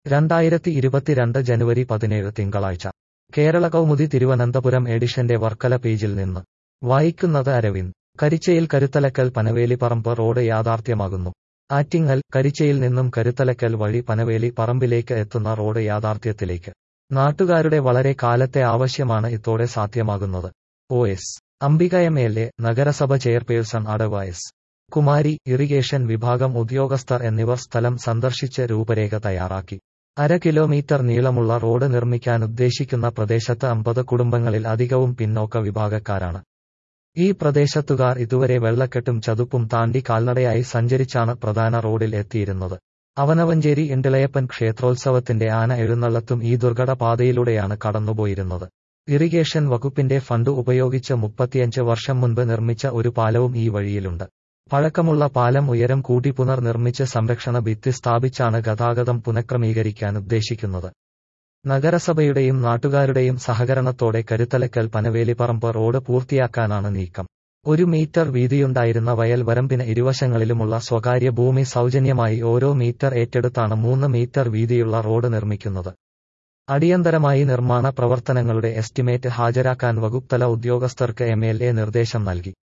രണ്ടായിരത്തി ഇരുപത്തിരണ്ട് ജനുവരി പതിനേഴ് തിങ്കളാഴ്ച കേരള കൗമുദി തിരുവനന്തപുരം എഡിഷന്റെ വർക്കല പേജിൽ നിന്ന് വായിക്കുന്നത് അരവിന്ദ് കരിച്ചയിൽ കരുത്തലക്കൽ പനവേലി പറമ്പ് റോഡ് യാഥാർത്ഥ്യമാകുന്നു ആറ്റിങ്ങൽ കരിച്ചയിൽ നിന്നും കരുത്തലക്കൽ വഴി പനവേലി പറമ്പിലേക്ക് എത്തുന്ന റോഡ് യാഥാർത്ഥ്യത്തിലേക്ക് നാട്ടുകാരുടെ വളരെ കാലത്തെ ആവശ്യമാണ് ഇതോടെ സാധ്യമാകുന്നത് O S Ambika M L A നഗരസഭ ചെയർപേഴ്സൺ അടവ് എസ് കുമാരി ഇറിഗേഷൻ വിഭാഗം ഉദ്യോഗസ്ഥർ എന്നിവർ സ്ഥലം സന്ദർശിച്ച് രൂപരേഖ തയ്യാറാക്കി അര കിലോമീറ്റർ നീളമുള്ള റോഡ് നിർമ്മിക്കാൻ ഉദ്ദേശിക്കുന്ന പ്രദേശത്ത് അമ്പത് കുടുംബങ്ങളിൽ അധികവും പിന്നോക്ക വിഭാഗക്കാരാണ് ഈ പ്രദേശത്തുകാർ ഇതുവരെ വെള്ളക്കെട്ടും ചതുപ്പും താണ്ടി കാൽനടയായി സഞ്ചരിച്ചാണ് പ്രധാന റോഡിൽ എത്തിയിരുന്നത് അവനവഞ്ചേരി ഇണ്ടിളയപ്പൻ ക്ഷേത്രോത്സവത്തിന്റെ ആന എഴുന്നള്ളത്തും ഈ ദുർഘട പാതയിലൂടെയാണ് കടന്നുപോയിരുന്നത് ഇറിഗേഷൻ വകുപ്പിന്റെ ഫണ്ട് ഉപയോഗിച്ച് മുപ്പത്തിയഞ്ച് വർഷം മുൻപ് നിർമ്മിച്ച ഒരു പാലവും ഈ വഴിയിലുണ്ട് പഴക്കമുള്ള പാലം ഉയരം കൂട്ടി പുനർനിർമ്മിച്ച് സംരക്ഷണ ഭിത്തി സ്ഥാപിച്ചാണ് ഗതാഗതം പുനഃക്രമീകരിക്കാൻ ഉദ്ദേശിക്കുന്നത് നഗരസഭയുടെയും നാട്ടുകാരുടെയും സഹകരണത്തോടെ കരുത്തലക്കൽ പനവേലിപ്പറമ്പ് റോഡ് പൂർത്തിയാക്കാനാണ് നീക്കം ഒരു മീറ്റർ വീതിയുണ്ടായിരുന്ന വയൽ വരമ്പിന് ഇരുവശങ്ങളിലുമുള്ള സ്വകാര്യ ഭൂമി സൗജന്യമായി ഓരോ മീറ്റർ ഏറ്റെടുത്താണ് മൂന്ന് മീറ്റർ വീതിയുള്ള റോഡ് നിർമ്മിക്കുന്നത് അടിയന്തരമായി നിർമ്മാണ പ്രവർത്തനങ്ങളുടെ എസ്റ്റിമേറ്റ് ഹാജരാക്കാൻ വകുപ്തല ഉദ്യോഗസ്ഥർക്ക് എം നിർദ്ദേശം നൽകി